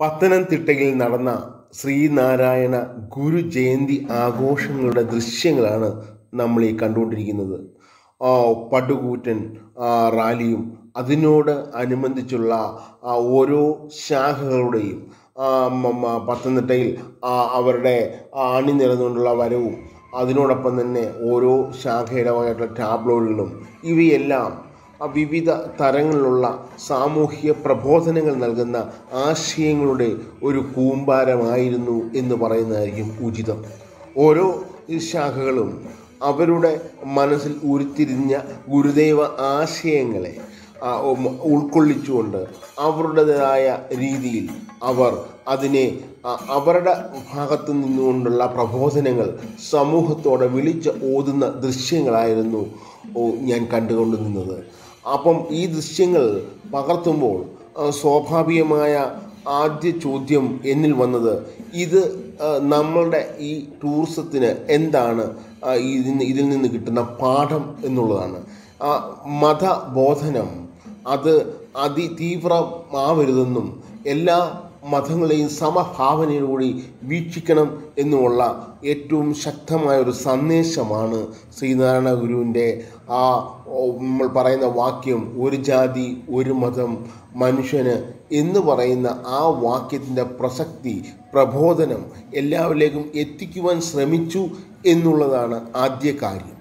പത്തനംതിട്ടയിൽ നടന്ന ശ്രീനാരായണ ഗുരു ജയന്തി ആഘോഷങ്ങളുടെ ദൃശ്യങ്ങളാണ് നമ്മൾ ഈ കണ്ടുകൊണ്ടിരിക്കുന്നത് ആ, പടുകൂറ്റൻ ആ, റാലിയും അതിനോട് അനുബന്ധിച്ചുള്ള ആ, ഓരോ ശാഖകളുടെയും ആ, മ- മ- പത്തനംതിട്ടയിൽ ആ, അവരുടെ ആ, അണിനിരന്നുകൊണ്ടുള്ള വരവും അതിനോടൊപ്പം തന്നെ ഓരോ ശാഖയുടേതായിട്ടുള്ള ടാബ്ലോയിഡുകളും ഇവയെല്ലാം ആ വിവിധ തരങ്ങളിലുള്ള സാമൂഹിക പ്രബോധനങ്ങൾ നൽകുന്ന ആശയങ്ങളുടെ ഒരു കൂമ്പാരമായിരുന്നു എന്ന് പറയുന്നതായിരിക്കും ഉചിതം ഓരോ ശാഖകളും അവരുടെ മനസ്സിൽ ഉരുത്തിരിഞ്ഞ ഗുരുദേവ ആശയങ്ങളെ ആ, ഉം, ഉൾക്കൊള്ളിച്ചുകൊണ്ട് അവരുടേതായ രീതിയിൽ അവർ അതിനെ ആ, അവരുടെ ഭാഗത്തു നിന്നുകൊണ്ടുള്ള പ്രബോധനങ്ങൾ സമൂഹത്തോടെ വിളിച്ച് ഓതുന്ന ദൃശ്യങ്ങളായിരുന്നു ഓ, ഞാൻ കണ്ടുകൊണ്ട് നിന്നത് അപ്പം ഈ ദൃശ്യങ്ങൾ പകർത്തുമ്പോൾ ആ, സ്വാഭാവികമായ ആദ്യ ചോദ്യം എന്നിൽ വന്നത് ഇത് ആ, നമ്മളുടെ ഈ ടൂറിസത്തിന് എന്താണ് ആ, ഇതിന് ഇതിൽ നിന്ന് കിട്ടുന്ന പാഠം എന്നുള്ളതാണ് ആ, മതബോധനം അത് അതിതീവ്രമാവരുതെന്നും എല്ലാ മതങ്ങളെയും സമഭാവനയോടുകൂടി വീക്ഷിക്കണം എന്നുമുള്ള ഏറ്റവും ശക്തമായ ഒരു സന്ദേശമാണ് ശ്രീനാരായണ ഗുരുവിൻ്റെ ആ ഓ, നമ്മൾ പറയുന്ന വാക്യം ഒരു ജാതി ഒരു മതം മനുഷ്യന് എന്ന് പറയുന്ന ആ വാക്യത്തിൻ്റെ പ്രസക്തി പ്രബോധനം എല്ലാവരിലേക്കും എത്തിക്കുവാൻ ശ്രമിച്ചു എന്നുള്ളതാണ് ആദ്യ കാര്യം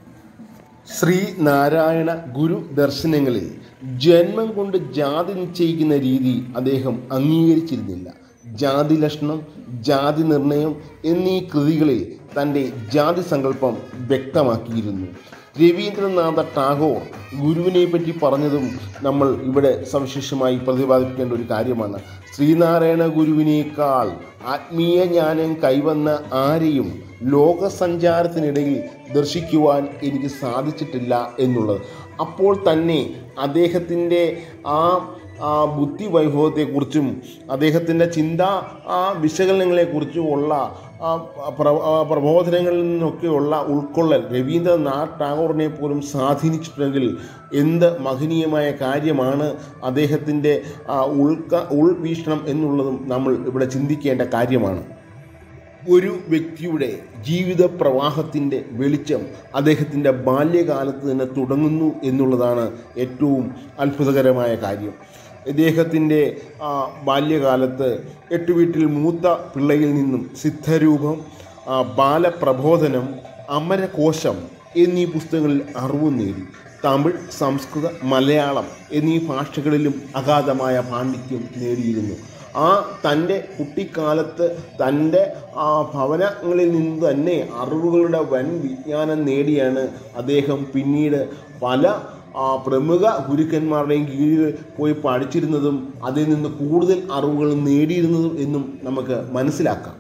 ശ്രീനാരായണ ഗുരു ദർശനങ്ങളിൽ ജന്മം കൊണ്ട് ജാതി നിശ്ചയിക്കുന്ന രീതി അദ്ദേഹം അംഗീകരിച്ചിരുന്നില്ല ജാതി ലക്ഷണം ജാതി നിർണയം എന്നീ കൃതികളിൽ തൻ്റെ ജാതി സങ്കല്പം വ്യക്തമാക്കിയിരുന്നു രവീന്ദ്രനാഥ ടാഗോർ ഗുരുവിനെ പറ്റി പറഞ്ഞതും നമ്മൾ ഇവിടെ സവിശേഷമായി പ്രതിപാദിക്കേണ്ട ഒരു കാര്യമാണ് ശ്രീനാരായണ ഗുരുവിനേക്കാൾ ആത്മീയ ജ്ഞാനം കൈവന്ന ആരെയും ലോകസഞ്ചാരത്തിനിടയിൽ ദർശിക്കുവാൻ എനിക്ക് സാധിച്ചിട്ടില്ല എന്നുള്ളത് അപ്പോൾ തന്നെ അദ്ദേഹത്തിൻ്റെ ആ ആ ബുദ്ധി വൈഭവത്തെക്കുറിച്ചും അദ്ദേഹത്തിൻ്റെ ചിന്താ ആ വിശകലനങ്ങളെക്കുറിച്ചും ഉള്ള ആ പ്ര- ആ പ്രബോധനങ്ങളിൽ നിന്നൊക്കെയുള്ള ഉൾക്കൊള്ളൽ രവീന്ദ്രനാഥ് ടാഗോറിനെ പോലും സ്വാധീനിച്ചിട്ടുണ്ടെങ്കിൽ എന്ത് മഹനീയമായ കാര്യമാണ് അദ്ദേഹത്തിൻ്റെ ആ ഉൾക്ക ഉൾവീക്ഷണം എന്നുള്ളതും നമ്മൾ ഇവിടെ ചിന്തിക്കേണ്ട കാര്യമാണ് ഒരു വ്യക്തിയുടെ ജീവിത പ്രവാഹത്തിൻ്റെ വെളിച്ചം അദ്ദേഹത്തിൻ്റെ ബാല്യകാലത്ത് തന്നെ തുടങ്ങുന്നു എന്നുള്ളതാണ് ഏറ്റവും അത്ഭുതകരമായ കാര്യം ഇദ്ദേഹത്തിൻ്റെ ആ, ബാല്യകാലത്ത് എട്ട് വീട്ടിൽ മൂത്ത പിള്ളയിൽ നിന്നും സിദ്ധരൂപം ആ, ബാലപ്രബോധനം അമരകോശം എന്നീ പുസ്തകങ്ങളിൽ അറിവ് നേടി തമിഴ് സംസ്കൃത മലയാളം എന്നീ ഭാഷകളിലും അഗാധമായ പാണ്ഡിത്യം നേടിയിരുന്നു ആ തൻ്റെ കുട്ടിക്കാലത്ത് തൻ്റെ ആ ഭവനങ്ങളിൽ നിന്ന് തന്നെ അറിവുകളുടെ വൻ വിജ്ഞാനം നേടിയാണ് അദ്ദേഹം പിന്നീട് പല ആ, പ്രമുഖ ഗുരുക്കന്മാരുടെയും കീഴിൽ പോയി പഠിച്ചിരുന്നതും അതിൽ നിന്ന് കൂടുതൽ അറിവുകൾ നേടിയിരുന്നതും എന്നും നമുക്ക് മനസ്സിലാക്കാം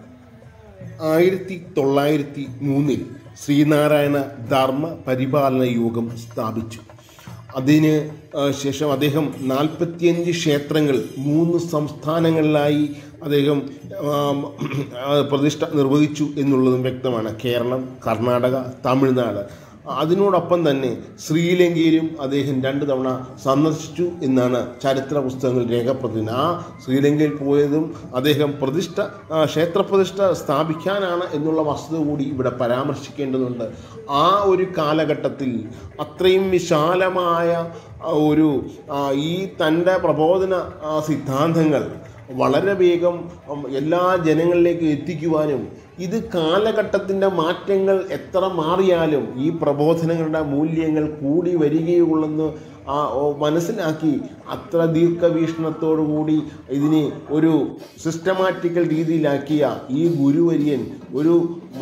ആയിരത്തി തൊള്ളായിരത്തി മൂന്നിൽ ശ്രീനാരായണ ധർമ്മ പരിപാലന യോഗം സ്ഥാപിച്ചു അതിന് ആ, ശേഷം അദ്ദേഹം നാൽപ്പത്തിയഞ്ച് ക്ഷേത്രങ്ങൾ മൂന്ന് സംസ്ഥാനങ്ങളിലായി അദ്ദേഹം ആം, ആ, പ്രതിഷ്ഠ നിർവഹിച്ചു എന്നുള്ളതും വ്യക്തമാണ് കേരളം കർണാടക തമിഴ്നാട് അതിനോടൊപ്പം തന്നെ ശ്രീലങ്കയിലും അദ്ദേഹം രണ്ട് തവണ സന്ദർശിച്ചു എന്നാണ് ചരിത്ര പുസ്തകങ്ങൾ രേഖപ്പെടുത്തുന്നത് ആ ശ്രീലങ്കയിൽ പോയതും അദ്ദേഹം പ്രതിഷ്ഠ ആ, ക്ഷേത്രപ്രതിഷ്ഠ സ്ഥാപിക്കാനാണ് എന്നുള്ള വസ്തുത കൂടി ഇവിടെ പരാമർശിക്കേണ്ടതുണ്ട് ആ ഒരു കാലഘട്ടത്തിൽ അത്രയും വിശാലമായ ആ, ഒരു ആ, ഈ തൻ്റെ പ്രബോധന ആ, സിദ്ധാന്തങ്ങൾ വളരെ വേഗം ഉം, എല്ലാ ജനങ്ങളിലേക്ക് എത്തിക്കുവാനും ഇത് കാലഘട്ടത്തിൻ്റെ മാറ്റങ്ങൾ എത്ര മാറിയാലും ഈ പ്രബോധനങ്ങളുടെ മൂല്യങ്ങൾ കൂടി വരികയുള്ളെന്ന് ആ, ഓ, മനസ്സിലാക്കി അത്ര ദീർഘവീക്ഷണത്തോടു കൂടി ഇതിനെ ഒരു സിസ്റ്റമാറ്റിക്കൽ രീതിയിലാക്കിയ ഈ ഗുരുവര്യൻ ഒരു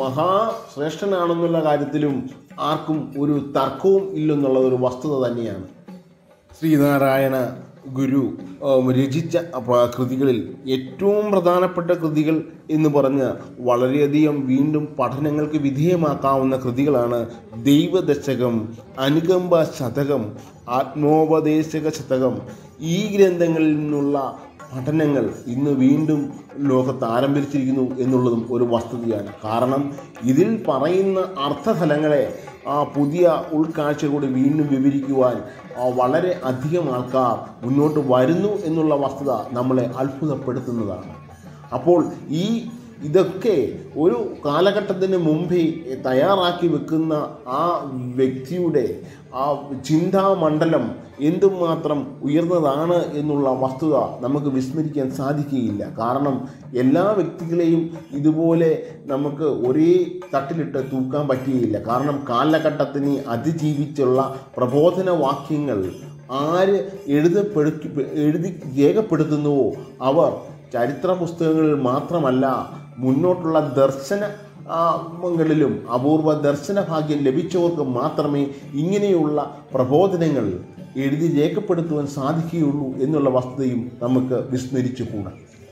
മഹാശ്രേഷ്ഠനാണെന്നുള്ള കാര്യത്തിലും ആർക്കും ഒരു തർക്കവും ഇല്ലെന്നുള്ള ഒരു വസ്തുത തന്നെയാണ് ശ്രീനാരായണ ഗുരു ഉം, രചിച്ച പ- കൃതികളിൽ ഏറ്റവും പ്രധാനപ്പെട്ട കൃതികൾ എന്ന് പറഞ്ഞ് വളരെയധികം വീണ്ടും പഠനങ്ങൾക്ക് വിധേയമാക്കാവുന്ന കൃതികളാണ് ദൈവദശകം അനുകമ്പ ശതകം ആത്മോപദേശക ശതകം ഈ ഗ്രന്ഥങ്ങളിൽ നിന്നുള്ള പഠനങ്ങൾ ഇന്ന് വീണ്ടും ലോകത്ത് ആരംഭിച്ചിരിക്കുന്നു എന്നുള്ളതും ഒരു വസ്തുതയാണ് കാരണം ഇതിൽ പറയുന്ന അർത്ഥതലങ്ങളെ ആ പുതിയ ഉൾക്കാഴ്ച കൂടി വീണ്ടും വിവരിക്കുവാൻ ആ, വളരെ അധികം ആൾക്കാർ മുന്നോട്ട് വരുന്നു എന്നുള്ള വസ്തുത നമ്മളെ അത്ഭുതപ്പെടുത്തുന്നതാണ് അപ്പോൾ ഈ ഇതൊക്കെ ഒരു കാലഘട്ടത്തിന് മുമ്പേ തയ്യാറാക്കി വെക്കുന്ന ആ വ്യക്തിയുടെ ആ ചിന്താമണ്ഡലം എന്തുമാത്രം ഉയർന്നതാണ് എന്നുള്ള വസ്തുത നമുക്ക് വിസ്മരിക്കാൻ സാധിക്കുകയില്ല കാരണം എല്ലാ വ്യക്തികളെയും ഇതുപോലെ നമുക്ക് ഒരേ തട്ടിലിട്ട് തൂക്കാൻ പറ്റുകയില്ല കാരണം കാലഘട്ടത്തിന് അതിജീവിച്ചുള്ള പ്രബോധന വാക്യങ്ങൾ ആര് എഴുതപ്പെടുത്തി എഴുതി രേഖപ്പെടുത്തുന്നുവോ അവർ ചരിത്ര പുസ്തകങ്ങളിൽ മാത്രമല്ല മുന്നോട്ടുള്ള ദർശന ആ, ങ്ങളിലും അപൂർവ ദർശന ഭാഗ്യം ലഭിച്ചവർക്ക് മാത്രമേ ഇങ്ങനെയുള്ള പ്രബോധനങ്ങൾ എഴുതി രേഖപ്പെടുത്തുവാൻ സാധിക്കുകയുള്ളൂ എന്നുള്ള വസ്തുതയും നമുക്ക് വിസ്മരിച്ചുകൂടാ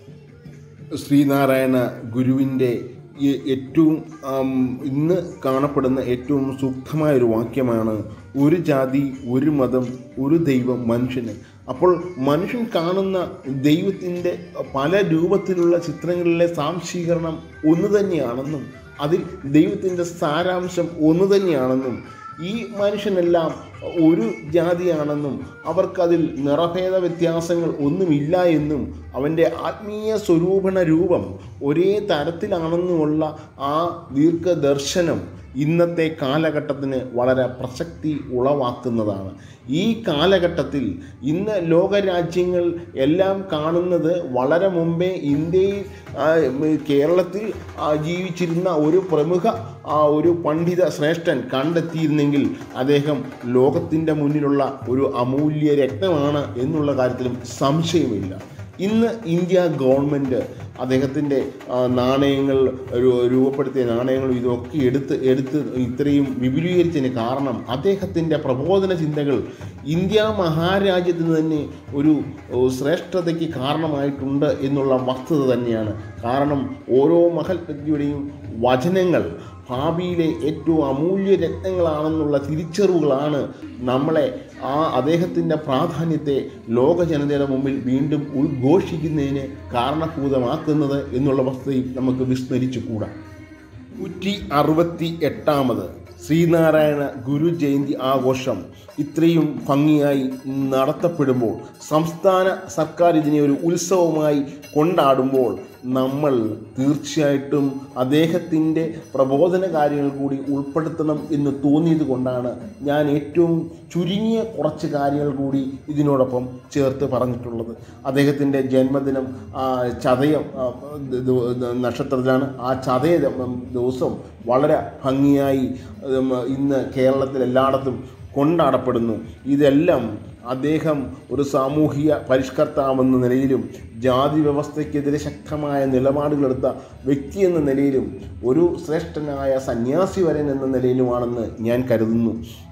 ശ്രീനാരായണ ഗുരുവിൻ്റെ ഈ ഏറ്റവും ആം, ഇന്ന് കാണപ്പെടുന്ന ഏറ്റവും സൂക്തമായ ഒരു വാക്യമാണ് ഒരു ജാതി ഒരു മതം ഒരു ദൈവം മനുഷ്യന് അപ്പോൾ മനുഷ്യൻ കാണുന്ന ദൈവത്തിൻ്റെ പല രൂപത്തിലുള്ള ചിത്രങ്ങളിലെ സാംശീകരണം ഒന്ന് തന്നെയാണെന്നും അതിൽ ദൈവത്തിൻ്റെ സാരാംശം ഒന്ന് തന്നെയാണെന്നും ഈ മനുഷ്യനെല്ലാം ഒരു ജാതിയാണെന്നും അവർക്കതിൽ നിറഭേദ വ്യത്യാസങ്ങൾ ഒന്നുമില്ല എന്നും അവൻ്റെ ആത്മീയ സ്വരൂപണ രൂപം ഒരേ തരത്തിലാണെന്നുമുള്ള ആ ദീർഘദർശനം ഇന്നത്തെ കാലഘട്ടത്തിന് വളരെ പ്രസക്തി ഉളവാക്കുന്നതാണ് ഈ കാലഘട്ടത്തിൽ ഇന്ന് ലോകരാജ്യങ്ങൾ എല്ലാം കാണുന്നത് വളരെ മുമ്പേ ഇന്ത്യയിൽ ആ, കേരളത്തിൽ ആ, ജീവിച്ചിരുന്ന ഒരു പ്രമുഖ ആ, ഒരു പണ്ഡിത ശ്രേഷ്ഠൻ കണ്ടെത്തിയിരുന്നെങ്കിൽ അദ്ദേഹം ലോകത്തിൻ്റെ മുന്നിലുള്ള ഒരു അമൂല്യ രത്നമാണ് എന്നുള്ള കാര്യത്തിലും സംശയമില്ല ഇന്ന് ഇന്ത്യ ഗവൺമെൻറ് അദ്ദേഹത്തിൻ്റെ ആ, നാണയങ്ങൾ രൂ- രൂപപ്പെടുത്തിയ നാണയങ്ങളും ഇതൊക്കെ എടുത്ത് എടുത്ത് ഇത്രയും വിപുലീകരിച്ചതിന് കാരണം അദ്ദേഹത്തിൻ്റെ പ്രബോധന ചിന്തകൾ ഇന്ത്യ മഹാരാജ്യത്തിന് തന്നെ ഒരു ഓ, ശ്രേഷ്ഠതയ്ക്ക് കാരണമായിട്ടുണ്ട് എന്നുള്ള വസ്തുത തന്നെയാണ് കാരണം ഓരോ മഹൽ വ്യക്തിയുടെയും വചനങ്ങൾ ഭാവിയിലെ ഏറ്റവും അമൂല്യ രത്നങ്ങളാണെന്നുള്ള തിരിച്ചറിവുകളാണ് നമ്മളെ ആ അദ്ദേഹത്തിൻ്റെ പ്രാധാന്യത്തെ ലോക ജനതയുടെ മുമ്പിൽ വീണ്ടും ഉദ്ഘോഷിക്കുന്നതിന് കാരണഭൂതമാക്കുന്നത് എന്നുള്ള വസ്തുതയും നമുക്ക് വിസ്മരിച്ചുകൂടാ നൂറ്റി അറുപത്തി എട്ടാമത് ശ്രീനാരായണ ഗുരു ജയന്തി ആഘോഷം ഇത്രയും ഭംഗിയായി നടത്തപ്പെടുമ്പോൾ സംസ്ഥാന സർക്കാർ ഇതിനെ ഒരു ഉത്സവമായി കൊണ്ടാടുമ്പോൾ നമ്മൾ തീർച്ചയായിട്ടും അദ്ദേഹത്തിൻ്റെ പ്രബോധന കാര്യങ്ങൾ കൂടി ഉൾപ്പെടുത്തണം എന്ന് തോന്നിയത് കൊണ്ടാണ് ഞാൻ ഏറ്റവും ചുരുങ്ങിയ കുറച്ച് കാര്യങ്ങൾ കൂടി ഇതിനോടൊപ്പം ചേർത്ത് പറഞ്ഞിട്ടുള്ളത് അദ്ദേഹത്തിൻ്റെ ജന്മദിനം ആ, ചതയം ആ, ദ- ദ- നക്ഷത്രത്തിലാണ് ആ ചതയ ദ- ദിവസം വളരെ ഭംഗിയായി ഉം, ഇന്ന് കേരളത്തിൽ എല്ലായിടത്തും കൊണ്ടാടപ്പെടുന്നു ഇതെല്ലാം അദ്ദേഹം ഒരു സാമൂഹിക പരിഷ്കർത്താവെന്ന നിലയിലും ജാതി വ്യവസ്ഥയ്ക്കെതിരെ ശക്തമായ നിലപാടുകളെടുത്ത വ്യക്തി എന്ന നിലയിലും ഒരു ശ്രേഷ്ഠനായ സന്യാസി വരൻ എന്ന നിലയിലുമാണെന്ന് ഞാൻ കരുതുന്നു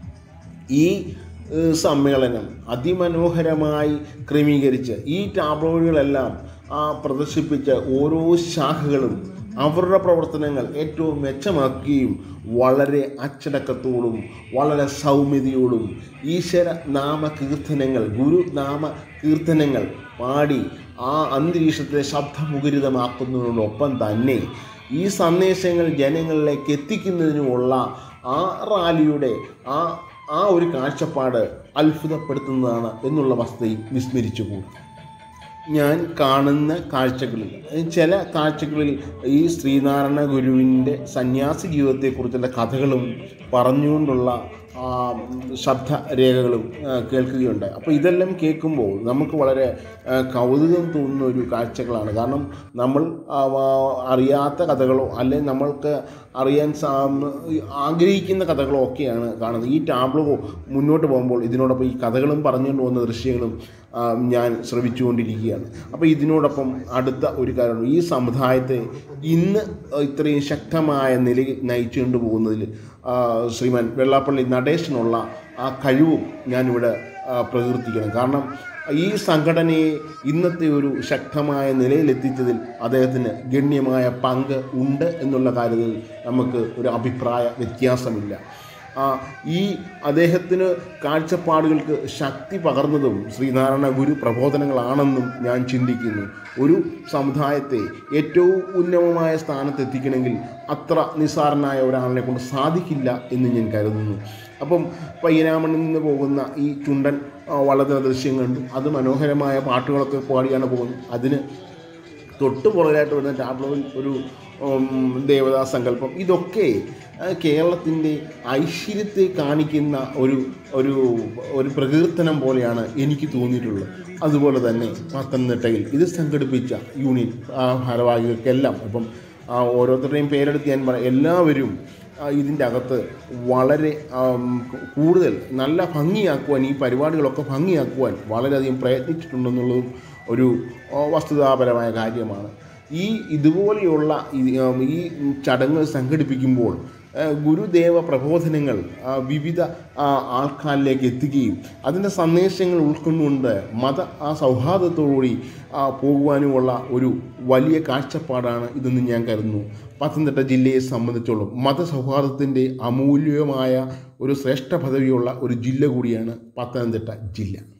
ഈ ഏഹ്, സമ്മേളനം അതിമനോഹരമായി ക്രമീകരിച്ച് ഈ ടാബ്ലോയിഡുകളെല്ലാം ആ പ്രദർശിപ്പിച്ച ഓരോ ശാഖകളും അവരുടെ പ്രവർത്തനങ്ങൾ ഏറ്റവും മെച്ചമാക്കുകയും വളരെ അച്ചടക്കത്തോടും വളരെ സൗമ്യതയോടും ഈശ്വര നാമ കീർത്തനങ്ങൾ ഗുരുനാമ കീർത്തനങ്ങൾ പാടി ആ അന്തരീക്ഷത്തെ ശബ്ദമുഖരിതമാക്കുന്നതിനോടൊപ്പം തന്നെ ഈ സന്ദേശങ്ങൾ ജനങ്ങളിലേക്ക് എത്തിക്കുന്നതിനുമുള്ള ആ റാലിയുടെ ആ ആ ഒരു കാഴ്ചപ്പാട് അത്ഭുതപ്പെടുത്തുന്നതാണ് എന്നുള്ള വസ്തുതയും വിസ്മരിച്ചുകൂടാ ഞാൻ കാണുന്ന കാഴ്ചകളിൽ ചില കാഴ്ചകളിൽ ഈ ശ്രീനാരായണ ഗുരുവിൻ്റെ സന്യാസി ജീവിതത്തെക്കുറിച്ചുള്ള കഥകളും പറഞ്ഞുകൊണ്ടുള്ള ആ, ശബ്ദ രേഖകളും ആ, കേൾക്കുകയുണ്ട് അപ്പോൾ ഇതെല്ലാം കേൾക്കുമ്പോൾ നമുക്ക് വളരെ ആ, കൗതുകം തോന്നുന്ന ഒരു കാഴ്ചകളാണ് കാരണം നമ്മൾ ആ, ആ, അറിയാത്ത കഥകളോ അല്ലെങ്കിൽ നമ്മൾക്ക് അറിയാൻ സാ ആഗ്രഹിക്കുന്ന കഥകളോ ഒക്കെയാണ് കാണുന്നത് ഈ ടാബ്ലോ മുന്നോട്ട് പോകുമ്പോൾ ഇതിനോടൊപ്പം ഈ കഥകളും പറഞ്ഞുകൊണ്ട് പോകുന്ന ദൃശ്യങ്ങളും ആ, ഞാൻ ശ്രമിച്ചുകൊണ്ടിരിക്കുകയാണ് അപ്പോൾ ഇതിനോടൊപ്പം അടുത്ത ഒരു കാര്യം ഈ സമുദായത്തെ ഇന്ന് ഇത്രയും ശക്തമായ നിലയിൽ നയിച്ചുകൊണ്ട് പോകുന്നതിൽ ആ, ശ്രീമാൻ വെള്ളാപ്പള്ളി നടേശനുള്ള ആ കഴിവും ഞാനിവിടെ ആ, പ്രകീർത്തിക്കണം കാരണം ഈ സംഘടനയെ ഇന്നത്തെ ഒരു ശക്തമായ നിലയിലെത്തിച്ചതിൽ അദ്ദേഹത്തിന് ഗണ്യമായ പങ്ക് ഉണ്ട് എന്നുള്ള കാര്യത്തിൽ നമുക്ക് ഒരു അഭിപ്രായ വ്യത്യാസമില്ല ആ, ഈ അദ്ദേഹത്തിന് കാഴ്ചപ്പാടുകൾക്ക് ശക്തി പകർന്നതും ശ്രീനാരായണ ഗുരു പ്രബോധനങ്ങളാണെന്നും ഞാൻ ചിന്തിക്കുന്നു ഒരു സമുദായത്തെ ഏറ്റവും ഉന്നതമായ സ്ഥാനത്ത് എത്തിക്കണമെങ്കിൽ അത്ര നിസ്സാരനായ ഒരാളിനെ കൊണ്ട് സാധിക്കില്ല എന്ന് ഞാൻ കരുതുന്നു അപ്പം പയ്യനാമണിൽ നിന്ന് പോകുന്ന ഈ ചുണ്ടൻ ആ, വളരെ ദൃശ്യം കണ്ടു അത് മനോഹരമായ പാട്ടുകളൊക്കെ പാടിയാണ് പോകുന്നത് അതിന് തൊട്ട് പുറകിലായിട്ട് വരുന്ന ടാബ്ലോയിൽ ഒരു ഉം, ദേവതാ സങ്കല്പം ഇതൊക്കെ ആ, കേരളത്തിൻ്റെ ഐശ്വര്യത്തെ കാണിക്കുന്ന ഒരു ഒരു ഒരു പ്രകീർത്തനം പോലെയാണ് എനിക്ക് തോന്നിയിട്ടുള്ളത് അതുപോലെ തന്നെ പത്തനംതിട്ടയിൽ ഇത് സംഘടിപ്പിച്ച യൂണിയൻ ആ, ഭാരവാഹികൾക്കെല്ലാം ഇപ്പം ആ, ഓരോരുത്തരുടെയും പേരെടുത്ത് ഞാൻ പറയാം എല്ലാവരും ആ, ഇതിൻ്റെ അകത്ത് വളരെ ആം, കൂടുതൽ നല്ല ഭംഗിയാക്കുവാൻ ഈ പരിപാടികളൊക്കെ ഭംഗിയാക്കുവാൻ വളരെയധികം പ്രയത്നിച്ചിട്ടുണ്ടെന്നുള്ളതും ഒരു ആ, വസ്തുതാപരമായ കാര്യമാണ് ഈ ഇതുപോലെയുള്ള ഈ- ആം, ഈ ചടങ്ങുകൾ സംഘടിപ്പിക്കുമ്പോൾ ആ, ഗുരുദേവ പ്രബോധനങ്ങൾ ആ, വിവിധ ആ, ആൾക്കാരിലേക്ക് എത്തുകയും അതിൻ്റെ സന്ദേശങ്ങൾ ഉൾക്കൊണ്ടുകൊണ്ട് മത ആ സൗഹാർദ്ദത്തോടുകൂടി ആ, പോകുവാനുമുള്ള ഒരു വലിയ കാഴ്ചപ്പാടാണ് ഇതെന്ന് ഞാൻ കരുതുന്നു പത്തനംതിട്ട ജില്ലയെ സംബന്ധിച്ചോളം മതസൗഹാർദ്ദത്തിൻ്റെ അമൂല്യമായ ഒരു ശ്രേഷ്ഠ പദവിയുള്ള ഒരു ജില്ല കൂടിയാണ് പത്തനംതിട്ട ജില്ല